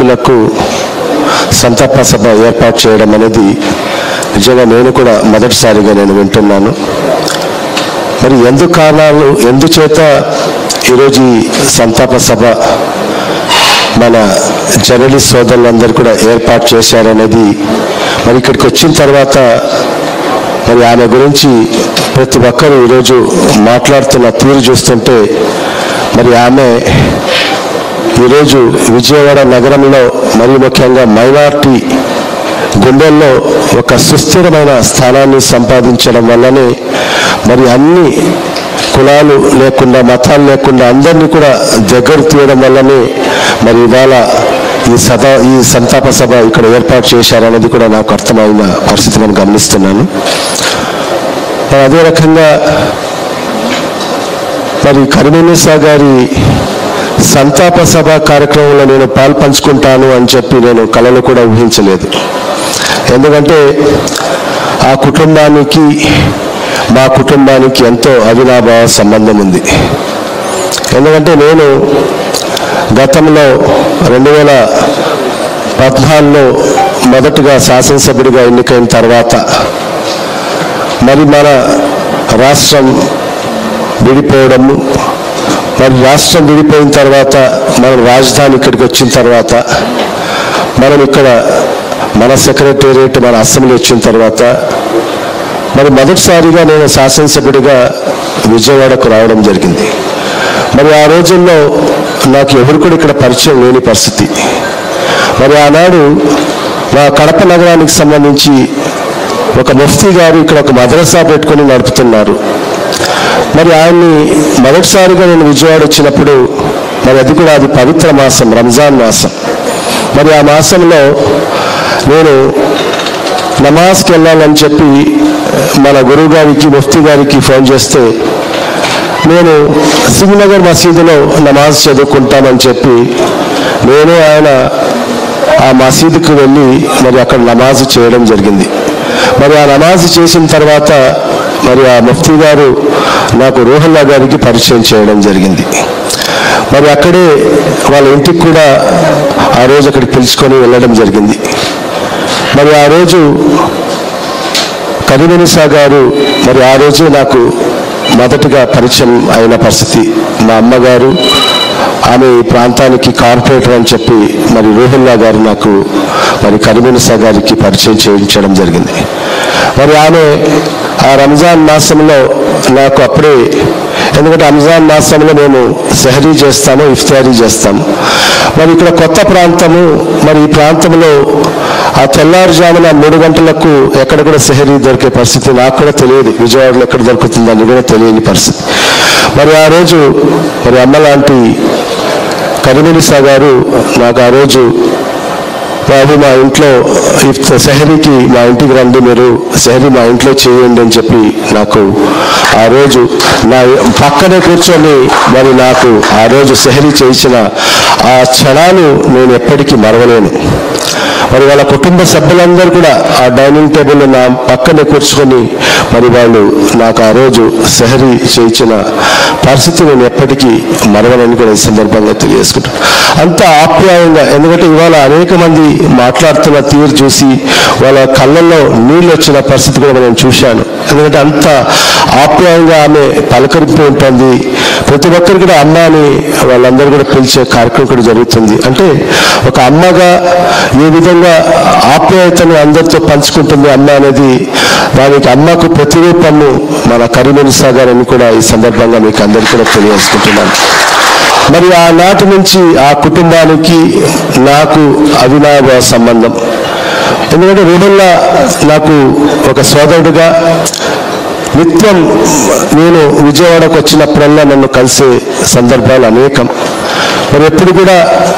నాయకులకు సంతాప సభ ఏర్పాటు చేయడం అనేది నిజంగా నేను కూడా మొదటిసారిగా నేను వింటున్నాను మరి ఎందు కారణాలు ఎందుచేత ఈరోజు ఈ సంతాప సభ మన జర్నలిస్ట్ సోదరులందరూ కూడా ఏర్పాటు చేశారనేది మరి ఇక్కడికి వచ్చిన తర్వాత మరి ఆమె గురించి ప్రతి ఒక్కరూ ఈరోజు మాట్లాడుతున్న తీరు చూస్తుంటే మరి ఆమె ఈరోజు విజయవాడ నగరంలో మరి ముఖ్యంగా మైనార్టీ గుండెల్లో ఒక సుస్థిరమైన స్థానాన్ని సంపాదించడం వల్లనే మరి అన్ని కులాలు లేకుండా మతాలు లేకుండా అందరినీ కూడా దగ్గర తీయడం వల్లనే మరి ఇవాళ ఈ సభ ఈ సంతాప సభ ఇక్కడ ఏర్పాటు చేశారనేది కూడా నాకు అర్థమైన పరిస్థితి నేను గమనిస్తున్నాను మరి అదే రకంగా మరి కరిమేనిసా గారి సంతాప సభ కార్యక్రమంలో నేను పాల్పంచుకుంటాను అని చెప్పి నేను కళలు కూడా ఊహించలేదు ఎందుకంటే ఆ కుటుంబానికి మా కుటుంబానికి ఎంతో అవినాభావ సంబంధం ఉంది ఎందుకంటే నేను గతంలో రెండు వేల పద్నాలుగులో మొదటగా శాసనసభ్యుడిగా ఎన్నికైన తర్వాత మరి మన రాష్ట్రం విడిపోవడము మరి రాష్ట్రం విడిపోయిన తర్వాత మన రాజధాని ఇక్కడికి వచ్చిన తర్వాత మనం ఇక్కడ మన సెక్రటేరియట్ మన అసెంబ్లీ వచ్చిన తర్వాత మరి మొదటిసారిగా నేను శాసనసభ్యుడిగా విజయవాడకు రావడం జరిగింది మరి ఆ రోజుల్లో నాకు ఎవరు కూడా ఇక్కడ పరిచయం లేని పరిస్థితి మరి ఆనాడు మా కడప నగరానికి సంబంధించి ఒక ముఫ్తీ గారు ఇక్కడ ఒక మద్రసా పెట్టుకొని నడుపుతున్నారు మరి ఆయన్ని మొదటిసారిగా నేను విజయవాడ వచ్చినప్పుడు మరి అది కూడా అది పవిత్ర మాసం రంజాన్ మాసం మరి ఆ మాసంలో నేను నమాజ్కి వెళ్ళాలని చెప్పి మన గురువు గారికి ముఫ్తీ గారికి ఫోన్ చేస్తే నేను సింగనగర్ మసీదులో నమాజ్ చదువుకుంటామని చెప్పి నేను ఆయన ఆ మసీదుకు వెళ్ళి మరి అక్కడ నమాజ్ చేయడం జరిగింది మరి ఆ నమాజ్ చేసిన తర్వాత మరి ఆ ముఫ్తీ గారు నాకు రోహల్లా గారికి పరిచయం చేయడం జరిగింది మరి అక్కడే వాళ్ళ ఇంటికి కూడా ఆ రోజు అక్కడికి పిలుచుకొని వెళ్ళడం జరిగింది మరి ఆ రోజు కరీమనిసా గారు మరి ఆ రోజే నాకు మొదటగా పరిచయం అయిన పరిస్థితి మా అమ్మగారు ఆమె ఈ ప్రాంతానికి కార్పొరేటర్ అని చెప్పి మరి రోహిల్లా గారు నాకు మరి కరీమనిసా గారికి పరిచయం చేయించడం జరిగింది మరి ఆమె ఆ రంజాన్ మాసంలో నాకు అప్పుడే ఎందుకంటే రంజాన్ మాసంలో మేము సెహరీ చేస్తాము ఇఫ్తారీ చేస్తాము మరి ఇక్కడ కొత్త ప్రాంతము మరి ఈ ప్రాంతంలో ఆ తెల్లారుజామున మూడు గంటలకు ఎక్కడ కూడా సెహరీ దొరికే పరిస్థితి నాకు కూడా తెలియదు విజయవాడలో ఎక్కడ దొరుకుతుందని కూడా తెలియని పరిస్థితి మరి ఆ రోజు మరి అమ్మ లాంటి కరిమినిసా గారు నాకు ఆ రోజు బాబు మా ఇంట్లో ఇఫ్ సెహరీకి మా ఇంటికి రండి మీరు సెహరీ మా ఇంట్లో చేయండి అని చెప్పి నాకు ఆ రోజు నా పక్కనే కూర్చొని మరి నాకు ఆ రోజు సెహరీ చేయించిన ఆ క్షణాలు నేను ఎప్పటికీ మరవలేను మరి వాళ్ళ కుటుంబ సభ్యులందరూ కూడా ఆ డైనింగ్ టేబుల్ నా పక్కనే కూర్చుకొని మరి వాళ్ళు నాకు ఆ రోజు సెహరీ చేయించిన పరిస్థితి నేను ఎప్పటికీ మరవనని కూడా ఈ సందర్భంగా తెలియజేసుకుంటాను అంత ఆప్యాయంగా ఎందుకంటే ఇవాళ అనేక మంది మాట్లాడుతున్న తీరు చూసి వాళ్ళ కళ్ళల్లో నీళ్ళు వచ్చిన పరిస్థితి కూడా నేను చూశాను ఎందుకంటే అంత ఆప్యాయంగా ఆమె పలకరింపు ఉంటుంది ప్రతి ఒక్కరు కూడా అమ్మ అని వాళ్ళందరూ కూడా పిలిచే కార్యక్రమం కూడా జరుగుతుంది అంటే ఒక అమ్మగా ఏ విధంగా ఆప్యాయతను అందరితో పంచుకుంటుంది అమ్మ అనేది దానికి అమ్మకు ప్రతిరూపము మన కరీమనిసా గారని కూడా ఈ సందర్భంగా మీకు అందరికీ కూడా తెలియజేసుకుంటున్నాను మరి ఆనాటి నుంచి ఆ కుటుంబానికి నాకు అవినాభ సంబంధం ఎందుకంటే రూఢల్లా నాకు ఒక సోదరుడుగా నిత్యం నేను విజయవాడకు వచ్చినప్పుడల్లా నన్ను కలిసే సందర్భాలు అనేకం మరి ఎప్పుడు కూడా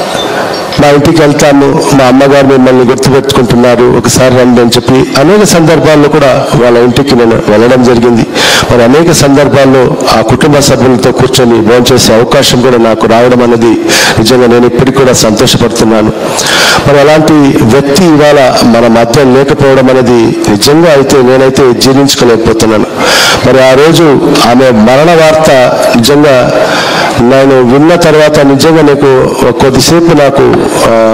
మా ఇంటికి వెళ్తాము మా అమ్మగారు మిమ్మల్ని గుర్తుపెట్టుకుంటున్నారు ఒకసారి రండి అని చెప్పి అనేక సందర్భాల్లో కూడా వాళ్ళ ఇంటికి నేను వెళ్ళడం జరిగింది మరి అనేక సందర్భాల్లో ఆ కుటుంబ సభ్యులతో కూర్చొని భోంచేసే అవకాశం కూడా నాకు రావడం అనేది నిజంగా నేను ఇప్పటికి కూడా సంతోషపడుతున్నాను మరి అలాంటి వ్యక్తి ఇవాళ మన మధ్య లేకపోవడం అనేది నిజంగా అయితే నేనైతే జీర్ణించుకోలేకపోతున్నాను మరి ఆ రోజు ఆమె మరణ వార్త నిజంగా నేను విన్న తర్వాత నిజంగా నీకు కొద్దిసేపు నాకు ఆ,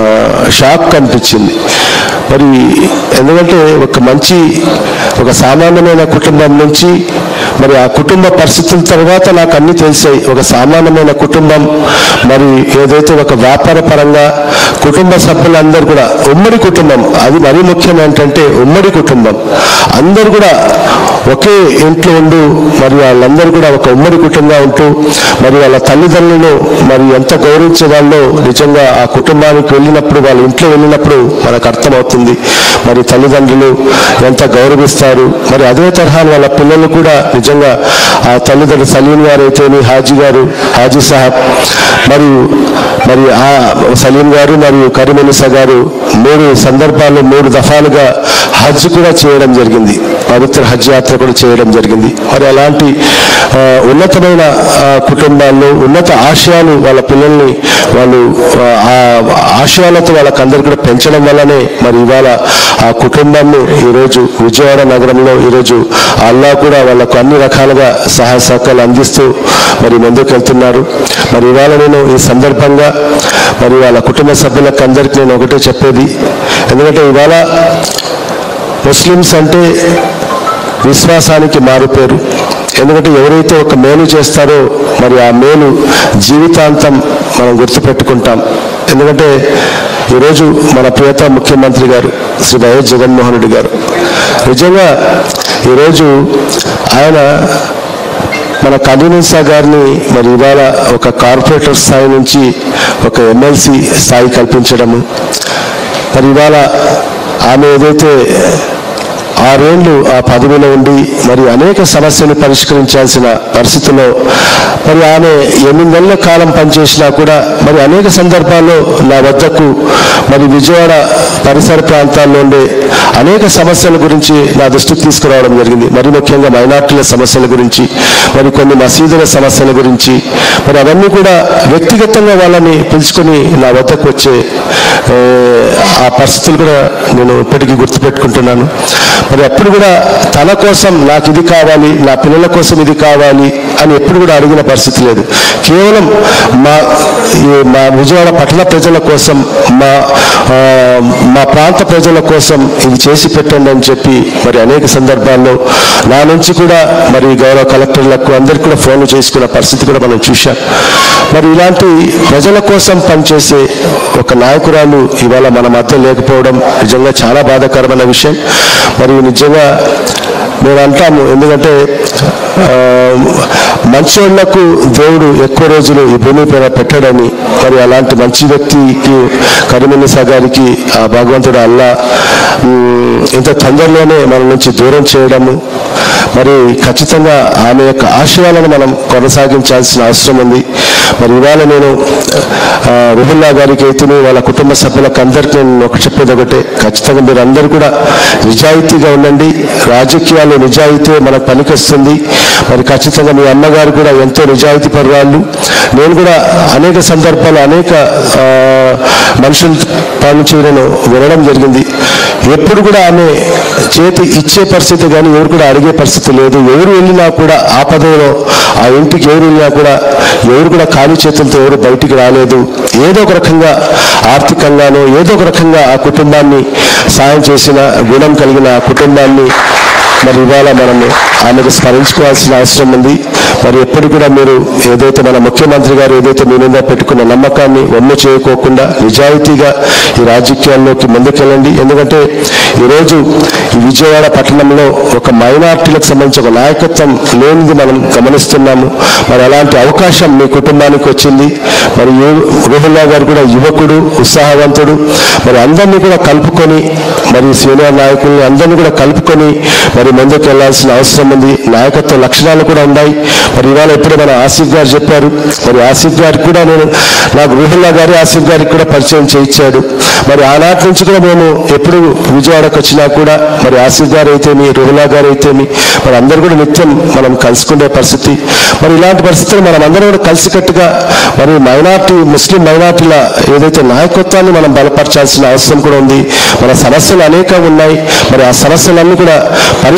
షాక్ కనిపించింది మరి ఎందుకంటే ఒక మంచి ఒక సామాన్యమైన కుటుంబం నుంచి మరి ఆ కుటుంబ పరిస్థితుల తర్వాత నాకు అన్ని తెలిసాయి ఒక సామాన్యమైన కుటుంబం మరి ఏదైతే ఒక వ్యాపార పరంగా కుటుంబ సభ్యులందరూ కూడా ఉమ్మడి కుటుంబం అది మరీ ముఖ్యం ఏంటంటే ఉమ్మడి కుటుంబం అందరూ కూడా ఒకే ఇంట్లో ఉండు మరి వాళ్ళందరూ కూడా ఒక ఉమ్మడి కుటుంబంగా ఉంటూ మరి వాళ్ళ తల్లిదండ్రులను మరి ఎంత గౌరవించే వాళ్ళు నిజంగా ఆ కుటుంబానికి వెళ్ళినప్పుడు వాళ్ళ ఇంట్లో వెళ్ళినప్పుడు మనకు అర్థమవుతుంది మరి తల్లిదండ్రులు ఎంత గౌరవిస్తారు మరి అదే తరహా వాళ్ళ పిల్లలు కూడా నిజంగా ఆ తల్లిదండ్రులు సలీం గారు అయితేని హాజీ గారు హాజీ సాహెబ్ మరియు మరి ఆ సలీం గారు మరియు కరీమునిసా గారు మూడు సందర్భాల్లో మూడు దఫాలుగా హజ్ కూడా చేయడం జరిగింది పవిత్ర హజ్ యాత్ర కూడా చేయడం జరిగింది మరి అలాంటి ఆ, ఉన్నతమైన ఆ, కుటుంబాల్లో ఉన్నత ఆశయాలు వాళ్ళ పిల్లల్ని వాళ్ళు ఆ, ఆ ఆశయాలతో వాళ్ళకందరూ కూడా పెంచడం వల్లనే మరి ఇవాళ ఆ కుటుంబాన్ని ఈరోజు విజయవాడ నగరంలో ఈరోజు అల్లా కూడా వాళ్ళకు అన్ని రకాలుగా సహాయ సహకారాలు అందిస్తూ మరి ముందుకు వెళ్తున్నారు మరి ఇవాళ నేను ఈ సందర్భంగా మరి వాళ్ళ కుటుంబ సభ్యులకు అందరికీ నేను ఒకటే చెప్పేది ఎందుకంటే ఇవాళ ముస్లిమ్స్ అంటే విశ్వాసానికి మారుపేరు ఎందుకంటే ఎవరైతే ఒక మేలు చేస్తారో మరి ఆ మేలు జీవితాంతం మనం గుర్తుపెట్టుకుంటాం ఎందుకంటే ఈరోజు మన ప్రియత ముఖ్యమంత్రి గారు శ్రీ వైఎస్ జగన్మోహన్ రెడ్డి గారు నిజంగా ఈరోజు ఆయన మన కలీనిసా గారిని మరి ఇవాళ ఒక కార్పొరేటర్ స్థాయి నుంచి ఒక ఎమ్మెల్సీ స్థాయి కల్పించడము మరి ఇవాళ ఆమె ఏదైతే ఆరేళ్లు ఆ పదవిలో ఉండి మరి అనేక సమస్యలు పరిష్కరించాల్సిన పరిస్థితిలో మరి ఆమె ఎనిమిది నెలల కాలం పనిచేసినా కూడా మరి అనేక సందర్భాల్లో నా వద్దకు మరి విజయవాడ పరిసర ప్రాంతాల్లో ఉండే అనేక సమస్యల గురించి నా దృష్టికి తీసుకురావడం జరిగింది మరి ముఖ్యంగా మైనార్టీల సమస్యల గురించి మరి కొన్ని మసీదుల సమస్యల గురించి మరి అవన్నీ కూడా వ్యక్తిగతంగా వాళ్ళని పిలుచుకొని నా వద్దకు వచ్చే ఏ, ఆ పరిస్థితులు కూడా నేను ఇప్పటికీ గుర్తుపెట్టుకుంటున్నాను మరి అప్పుడు కూడా తన కోసం నాకు ఇది కావాలి నా పిల్లల కోసం ఇది కావాలి అని ఎప్పుడు కూడా అడిగిన పరిస్థితి లేదు కేవలం మా ఈ మా విజయవాడ పట్టణ ప్రజల కోసం మా ఆ, మా ప్రాంత ప్రజల కోసం ఇది చేసి పెట్టండి అని చెప్పి మరి అనేక సందర్భాల్లో నా నుంచి కూడా మరి గౌరవ కలెక్టర్లకు అందరికీ కూడా ఫోన్లు చేసుకున్న పరిస్థితి కూడా మనం చూశాం మరి ఇలాంటి ప్రజల కోసం పనిచేసే ఒక నాయకురాలు ఇవాళ మన మధ్య లేకపోవడం నిజంగా చాలా బాధాకరమైన విషయం మరియు నిజంగా మేము అంటాము ఎందుకంటే ఆ, మంచోళ్లకు దేవుడు ఎక్కువ రోజులు ఈ భూమి పైన పెట్టడని మరి అలాంటి మంచి వ్యక్తికి కరీమునిసా గారికి ఆ భగవంతుడు అల్లా ఉమ్, ఇంత తొందరలోనే మన నుంచి దూరం చేయడము మరి ఖచ్చితంగా ఆమె యొక్క ఆశయాలను మనం కొనసాగించాల్సిన అవసరం ఉంది మరి ఇవాళ నేను ఆ, రుహుల్లా గారికి అయితే వాళ్ళ కుటుంబ సభ్యులకు అందరికీ నేను ఒక చెప్పేది ఒకటే ఖచ్చితంగా మీరు అందరూ కూడా నిజాయితీగా ఉండండి రాజకీయాలు నిజాయితీ మనకు పనికొస్తుంది మరి ఖచ్చితంగా మీ అమ్మగారు కూడా ఎంతో నిజాయితీ పరురాళ్ళు నేను కూడా అనేక సందర్భాలు అనేక ఆ, మనుషుల పాల నుంచి నేను వినడం జరిగింది ఎప్పుడు కూడా ఆమె చేతి ఇచ్చే పరిస్థితి కానీ ఎవరు కూడా అడిగే పరిస్థితి లేదు ఎవరు వెళ్ళినా కూడా ఆపదలో ఆ ఇంటికి ఎవరు వెళ్ళినా కూడా ఎవరు కూడా ఖాళీ చేతులతో ఎవరు బయటికి రాలేదు ఏదో ఒక రకంగా ఆర్థికంగానో ఏదో ఒక రకంగా ఆ కుటుంబాన్ని సాయం చేసిన గుణం కలిగిన ఆ కుటుంబాన్ని మరి ఇవాళ మనము ఆమెకు స్మరించుకోవాల్సిన అవసరం ఉంది మరి ఎప్పుడు కూడా మీరు ఏదైతే మన ముఖ్యమంత్రి గారు ఏదైతే మీ మీద పెట్టుకున్న నమ్మకాన్ని వమ్ము చేయకోకుండా నిజాయితీగా ఈ రాజకీయాల్లోకి ముందుకెళ్ళండి ఎందుకంటే ఈరోజు ఈ విజయవాడ పట్టణంలో ఒక మైనార్టీలకు సంబంధించి ఒక నాయకత్వం లేనిది మనం గమనిస్తున్నాము మరి అలాంటి అవకాశం మీ కుటుంబానికి వచ్చింది మరి యు- రోహిల్లా గారు కూడా యువకుడు ఉత్సాహవంతుడు మరి అందరినీ కూడా కలుపుకొని మరి సీనియర్ నాయకుల్ని అందరినీ కూడా కలుపుకొని మరి ముందుకు వెళ్లాల్సిన అవసరం ఉంది నాయకత్వ లక్షణాలు కూడా ఉన్నాయి మరి ఇవాళ ఎప్పుడే మన ఆసిఫ్ గారు చెప్పారు మరి ఆసిఫ్ గారికి కూడా నేను నాకు రూహుల్లా గారి ఆసిఫ్ గారికి కూడా పరిచయం చేయించాడు మరి ఆనాటి నుంచి కూడా మేము ఎప్పుడు విజయవాడకు వచ్చినా కూడా మరి ఆసిఫ్ గారు అయితేమి రుహుల్లా గారు అయితేమి మరి అందరూ కూడా నిత్యం మనం కలుసుకునే పరిస్థితి మరి ఇలాంటి పరిస్థితులు మనం అందరం కూడా కలిసికట్టుగా మరి మైనార్టీ ముస్లిం మైనార్టీల ఏదైతే నాయకత్వాన్ని మనం బలపరచాల్సిన అవసరం కూడా ఉంది మన సమస్యలు అనేకం ఉన్నాయి మరి ఆ సమస్యలన్నీ కూడా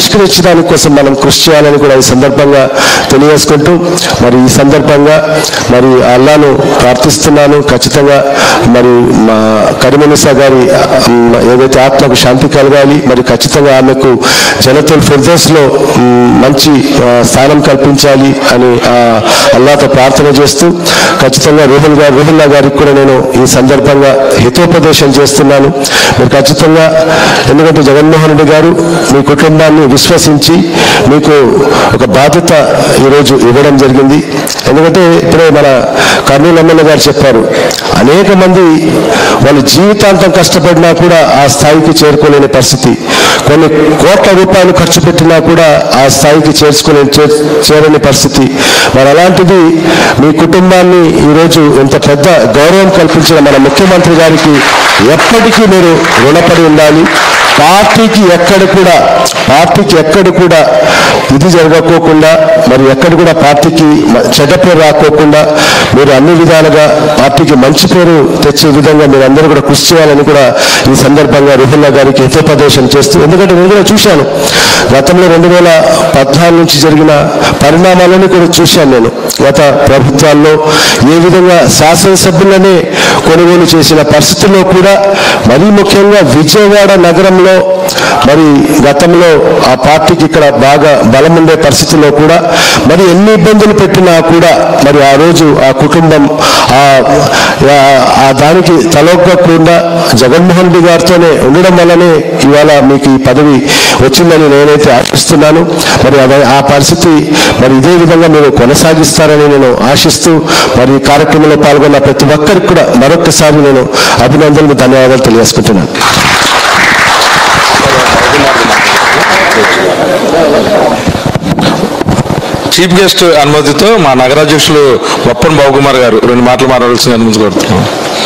పరిష్కరించడానికి కోసం మనం కృషి చేయాలని కూడా ఈ సందర్భంగా తెలియజేసుకుంటూ మరి ఈ సందర్భంగా మరి అల్లాను ప్రార్థిస్తున్నాను ఖచ్చితంగా మరి మా కరిమనిసా గారి ఉమ్, ఏదైతే ఆత్మకు శాంతి కలగాలి మరి ఖచ్చితంగా ఆమెకు జనతుల్ ఫిర్దోస్లో ఉమ్, మంచి ఆ, స్థానం కల్పించాలి అని ఆ, అల్లాతో ప్రార్థన చేస్తూ ఖచ్చితంగా రూహుల్ గారు రూహుల్లా గారికి కూడా నేను ఈ సందర్భంగా హితోపదేశం చేస్తున్నాను మీరు ఖచ్చితంగా ఎందుకంటే జగన్మోహన్ రెడ్డి గారు మీ కుటుంబాన్ని విశ్వసించి మీకు ఒక బాధ్యత ఈరోజు ఇవ్వడం జరిగింది ఎందుకంటే ఇప్పుడే మన కర్నూలు ఎమ్మెల్యే గారు చెప్పారు అనేక మంది వాళ్ళు జీవితాంతం కష్టపడినా కూడా ఆ స్థాయికి చేరుకోలేని పరిస్థితి కొన్ని కోట్ల రూపాయలు ఖర్చు పెట్టినా కూడా ఆ స్థాయికి చేర్చుకోలేని చే- చేరని పరిస్థితి మరి అలాంటిది మీ కుటుంబాన్ని ఈరోజు ఇంత పెద్ద గౌరవం కల్పించిన మన ముఖ్యమంత్రి గారికి ఎప్పటికీ మీరు రుణపడి ఉండాలి పార్టీకి ఎక్కడ కూడా పార్టీకి ఎక్కడ కూడా ఇది జరగకోకుండా మరి ఎక్కడ కూడా పార్టీకి మ- చెడ్డ పేరు రాకోకుండా మీరు అన్ని విధాలుగా పార్టీకి మంచి పేరు తెచ్చే విధంగా మీరు అందరూ కూడా కృషి చేయాలని కూడా ఈ సందర్భంగా రుహుల్లా గారికి హితోపదేశం చేస్తూ ఎందుకంటే నేను కూడా చూశాను గతంలో రెండు వేల పద్నాలుగు నుంచి జరిగిన పరిణామాలని కూడా చూశాను నేను గత ప్రభుత్వాల్లో ఏ విధంగా శాసనసభ్యులనే కొనుగోలు చేసిన పరిస్థితుల్లో కూడా మరీ ముఖ్యంగా విజయవాడ నగరంలో మరి గతంలో ఆ పార్టీకి ఇక్కడ బాగా బలం ఉండే పరిస్థితుల్లో కూడా మరి ఎన్ని ఇబ్బందులు పెట్టినా కూడా మరి ఆ రోజు ఆ కుటుంబం ఆ ఆ- ఆ దానికి తలొగ్గకుండా జగన్మోహన్ రెడ్డి గారితోనే ఉండడం వల్లనే ఇవాళ మీకు ఈ పదవి వచ్చిందని నేనైతే ఆశిస్తున్నాను మరి అదే ఆ పరిస్థితి మరి ఇదే విధంగా మీరు కొనసాగిస్తారని నేను ఆశిస్తూ మరి ఈ కార్యక్రమంలో పాల్గొన్న ప్రతి ఒక్కరికి కూడా మరొకసారి నేను అభినందనలు ధన్యవాదాలు తెలియజేసుకుంటున్నాను చీఫ్ గెస్ట్ అనుమతితో మా నగరాధ్యక్షులు బొప్పన్ బాబుకుమార్ గారు రెండు మాటలు మాట్లాడాల్సింది అనుమతికోరుతున్నాం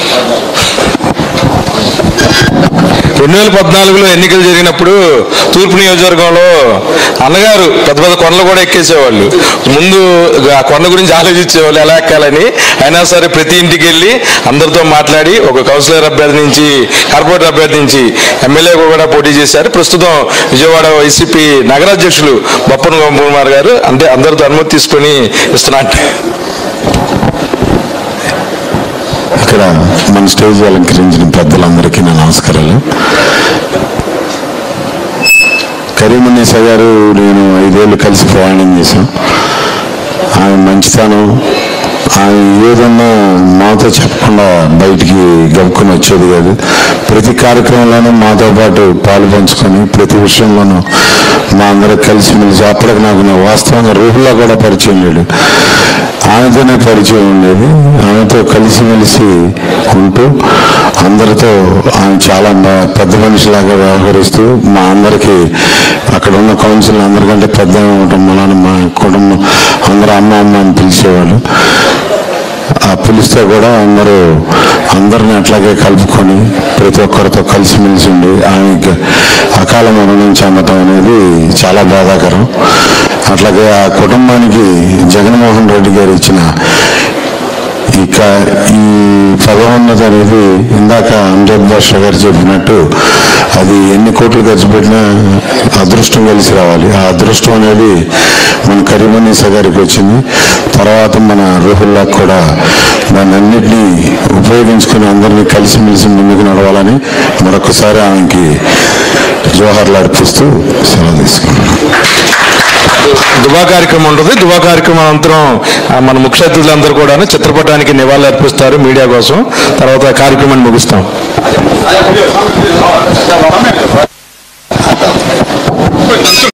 రెండు వేల పద్నాలుగులో ఎన్నికలు జరిగినప్పుడు తూర్పు నియోజకవర్గంలో అన్నగారు పెద్ద పెద్ద కొండలు కూడా ఎక్కేసేవాళ్ళు ముందు ఆ కొండ గురించి ఆలోచించేవాళ్ళు ఎలా ఎక్కాలని అయినా సరే ప్రతి ఇంటికి వెళ్ళి అందరితో మాట్లాడి ఒక కౌన్సిలర్ అభ్యర్థి నుంచి కార్పొరేటర్ అభ్యర్థి నుంచి ఎమ్మెల్యే కూడా పోటీ చేశారు ప్రస్తుతం విజయవాడ వైసీపీ నగరాధ్యక్షులు బొప్పన కుమార్ గారు అంటే అందరితో అనుమతి తీసుకొని ఇస్తున్నట్టు ఇక్కడ మన స్టేజ్ అలంకరించిన పెద్దలందరికీ నా నమస్కారాలు కరీమున్నీసా గారు నేను ఐదేళ్ళు కలిసి ప్రయాణం చేశాం ఆమె మంచితనం ఆమె ఏదన్నా మాతో చెప్పకుండా బయటికి గమ్ముకొని వచ్చేది కాదు ప్రతి కార్యక్రమంలోనూ మాతో పాటు పాలు పంచుకొని ప్రతి విషయంలోనూ మా అందరూ కలిసిమెలిసి అప్పటికి నాకు నా వాస్తవంగా రూహుల్లో కూడా పరిచయం లేడు ఆమెతోనే పరిచయం ఉండేది ఆమెతో కలిసిమెలిసి ఉంటూ అందరితో ఆమె చాలా బా- పెద్ద మనిషిలాగా వ్యవహరిస్తూ మా అందరికీ అక్కడ ఉన్న కౌన్సిల్ అందరికంటే పెద్ద ఉండటం వలన మా కుటుంబం అందరూ అమ్మ అమ్మ అని పిలిచేవాళ్ళు ఆ పిలిస్తే కూడా అందరూ అందరిని అట్లాగే కలుపుకొని ప్రతి ఒక్కరితో కలిసిమెలిసి ఉండి ఆమెకి అకాల మరణం చెందటం అనేది చాలా బాధాకరం అట్లాగే ఆ కుటుంబానికి జగన్మోహన్ రెడ్డి గారు ఇచ్చిన ఇక ఈ పదోన్నతి అనేది ఇందాక అంజద్ బాషా గారు చెప్పినట్టు అది ఎన్ని కోట్లు ఖర్చు పెట్టినా అదృష్టం కలిసి రావాలి ఆ అదృష్టం అనేది మన కరీమనీసా గారికి వచ్చింది తర్వాత మన రూహుల్లా కూడా దాన్ని అన్నింటినీ ఉపయోగించుకుని అందరినీ కలిసిమెలిసి ముందుకు నడవాలని మరొకసారి ఆమెకి జోహార్లు అర్పిస్తూ సెలవు తీసుకున్నాను దుబా కార్యక్రమం ఉంటుంది దుబా కార్యక్రమం అనంతరం ఆ, మన ముఖ్య అతిథులందరూ కూడా చిత్రపటానికి నివాళులు అర్పిస్తారు మీడియా కోసం తర్వాత కార్యక్రమాన్ని ముగిస్తాం